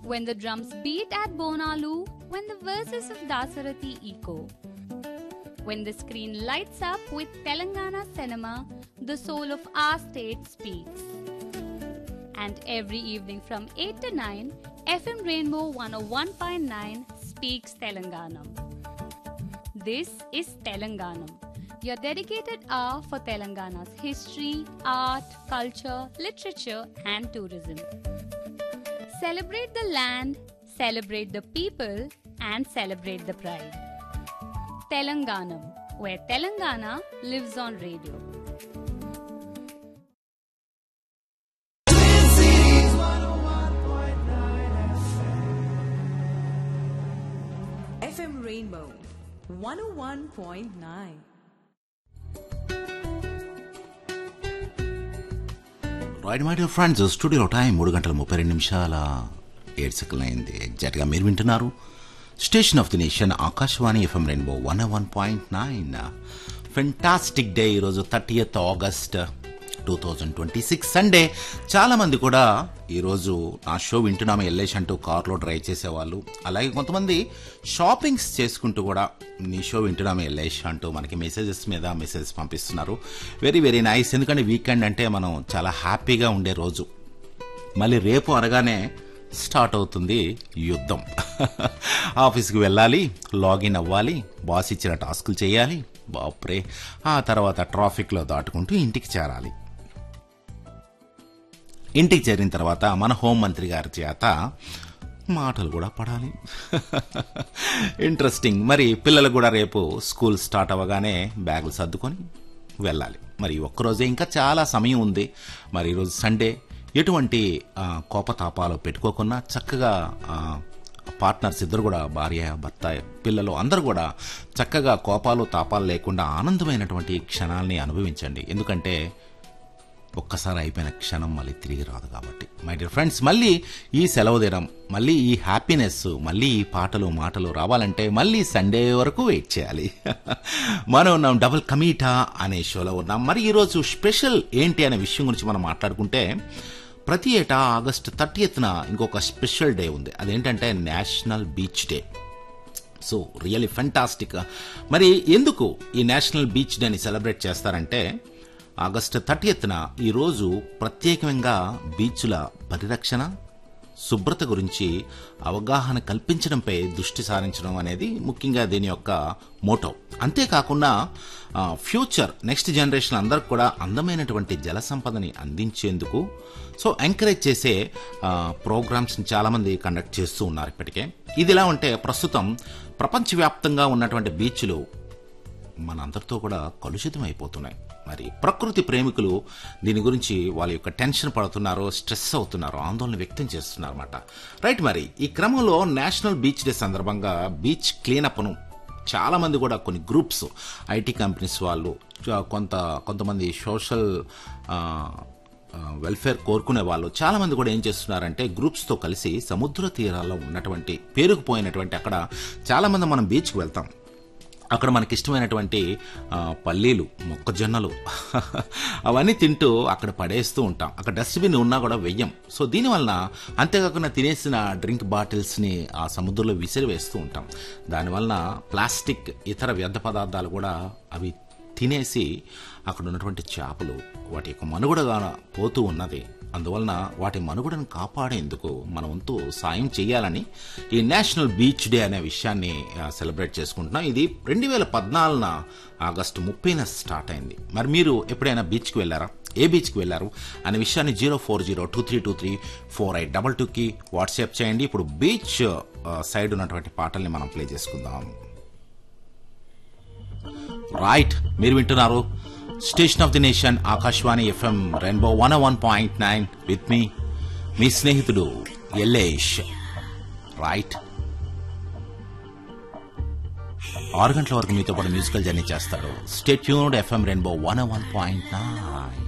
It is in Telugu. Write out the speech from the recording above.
when the drums beat at Bonalu, when the verses of Dasarathi echo. When the screen lights up with Telangana cinema, the soul of our state speaks. And every evening from 8 to 9, FM Rainbow 101.9 speaks Telanganam. This is Telanganam, your dedicated hour for Telangana's history, art, culture, literature, and tourism. Celebrate the land, celebrate the people, and celebrate the pride. Telanganam, where Telangana lives on radio. FM Rainbow 101.9. Right my dear friends studio time మూడు గంటల ముప్పై రెండు నిమిషాల ఏడు సెకండ్లు అయింది ఎగ్జాక్ట్గా మీరు వింటున్నారు station of the nation Akashvani FM Rainbow one one point nine fantastic day ఈరోజు thirtieth August two thousand twenty six Sunday చాలా మంది కూడా ఈరోజు నా షో వింటున్నాము ఎల్లేష్ అంటూ కార్లో డ్రైవ్ చేసేవాళ్ళు అలాగే కొంతమంది షాపింగ్స్ చేసుకుంటూ కూడా నీ షో వింటున్నాము ఎల్లేష్ అంటూ మనకి మెసేజెస్ మీద మెసేజెస్ పంపిస్తున్నారు వెరీ వెరీ నైస్ ఎందుకంటే వీకెండ్ అంటే మనం చాలా హ్యాపీగా ఉండే రోజు మళ్ళీ రేపు అనగానే స్టార్ట్ అవుతుంది యుద్ధం ఆఫీస్కి వెళ్ళాలి లాగిన్ అవ్వాలి బాస్ ఇచ్చిన టాస్కులు చేయాలి బాప్రే ఆ తర్వాత ట్రాఫిక్లో దాటుకుంటూ ఇంటికి చేరాలి ఇంటికి చేరిన తర్వాత మన హోంమంత్రి గారి చేత మాటలు కూడా పడాలి ఇంట్రెస్టింగ్ మరి పిల్లలు కూడా రేపు స్కూల్ స్టార్ట్ అవ్వగానే బ్యాగులు సర్దుకొని వెళ్ళాలి మరి ఒక్కరోజే ఇంకా చాలా సమయం ఉంది మరి ఈరోజు సండే ఎటువంటి ఆ, కోపతాపాలు పెట్టుకోకుండా చక్కగా ఆ, పార్ట్నర్స్ ఇద్దరు కూడా భార్య భర్త పిల్లలు అందరూ కూడా చక్కగా కోపాలు తాపాలు లేకుండా ఆనందమైనటువంటి క్షణాల్ని అనుభవించండి ఎందుకంటే ఒక్కసారి అయిపోయిన క్షణం మళ్ళీ తిరిగి రాదు కాబట్టి మై డియర్ ఫ్రెండ్స్ మళ్ళీ ఈ సెలవు దినం మళ్ళీ ఈ హ్యాపీనెస్ మళ్ళీ ఈ పాటలు మాటలు రావాలంటే మళ్ళీ సండే వరకు వెయిట్ చేయాలి మనం ఉన్నాం డబుల్ కమీటా అనే షోలో ఉన్నాం మరి ఈరోజు స్పెషల్ ఏంటి అనే విషయం గురించి మనం మాట్లాడుకుంటే ప్రతి ఏటా ఆగస్టు థర్టీయత్న ఇంకొక స్పెషల్ డే ఉంది అదేంటంటే national beach day so really fantastic మరి ఎందుకు ఈ నేషనల్ బీచ్ డేని సెలబ్రేట్ చేస్తారంటే ఆగస్టు థర్టీయత్న ఈరోజు ప్రత్యేకంగా బీచ్ల పరిరక్షణ శుభ్రత గురించి అవగాహన కల్పించడంపై దృష్టి సారించడం అనేది ముఖ్యంగా దీని యొక్క మోటో అంతేకాకుండా ఆ, ఫ్యూచర్ నెక్స్ట్ జనరేషన్ అందరికి కూడా అందమైనటువంటి జల సంపదని అందించేందుకు సో ఎంకరేజ్ చేసే ఆ, ప్రోగ్రామ్స్ చాలామంది కండక్ట్ చేస్తూ ఉన్నారు ఇప్పటికే ఇది ఇలా ఉంటే ప్రస్తుతం ప్రపంచవ్యాప్తంగా ఉన్నటువంటి బీచ్లు మనందరితో కూడా కలుషితం అయిపోతున్నాయి మరి ప్రకృతి ప్రేమికులు దీని గురించి వాళ్ళ యొక్క టెన్షన్ పడుతున్నారో స్ట్రెస్ అవుతున్నారో ఆందోళన వ్యక్తం చేస్తున్నారు అనమాట రైట్ మరి ఈ క్రమంలో నేషనల్ బీచ్ డే సందర్భంగా బీచ్ క్లీనప్ను చాలా మంది కూడా కొన్ని గ్రూప్స్ ఐటీ కంపెనీస్ వాళ్ళు చ- కొంత కొంతమంది సోషల్ ఆ, ఆ, వెల్ఫేర్ కోరుకునే వాళ్ళు చాలా మంది కూడా ఏం చేస్తున్నారంటే గ్రూప్స్ తో కలిసి సముద్ర తీరాల్లో ఉన్నటువంటి పేరుకుపోయినటువంటి అక్కడ చాలా మంది మనం బీచ్కి వెళ్తాం అక్కడ మనకి ఇష్టమైనటువంటి ఆ, పల్లీలు మొక్కజొన్నలు అవన్నీ తింటూ అక్కడ పడేస్తూ ఉంటాం అక్కడ డస్ట్బిన్ ఉన్నా కూడా వెయ్యం సో దీనివలన అంతేకాకుండా తినేసిన డ్రింక్ బాటిల్స్ని ఆ సముద్రంలో విసిరివేస్తూ ఉంటాం దానివలన ప్లాస్టిక్ ఇతర వ్యర్థ పదార్థాలు కూడా అవి తినేసి అక్కడ ఉన్నటువంటి చేపలు వాటి యొక్క మనుగడగా పోతూ ఉన్నది అందువలన వాటి మనుగడను కాపాడేందుకు మన వంతు సాయం చేయాలని ఈ నేషనల్ బీచ్ డే అనే విషయాన్ని ఆ, సెలబ్రేట్ చేసుకుంటున్నాం ఇది రెండు వేల పద్నాలుగున ఆగస్టు ముప్పైన స్టార్ట్ అయింది మరి మీరు ఎప్పుడైనా బీచ్కి వెళ్ళారా ఏ బీచ్కి వెళ్ళారు అనే విషయాన్ని zero four zero two three two three four eight double టూకి వాట్సాప్ చేయండి ఇప్పుడు బీచ్ ఆ, సైడ్ ఉన్నటువంటి పాటల్ని మనం ప్లే చేసుకుందాం రైట్ మీరు వింటున్నారు station of the nation Akashvani FM Rainbow one one point nine with me మీ స్నేహితుడు ఎల్లేష్ రైట్ ఆరు గంటల వరకు మీతో పాటు మ్యూజికల్ జర్నీ చేస్తాడు stay tuned FM Rainbow one one point nine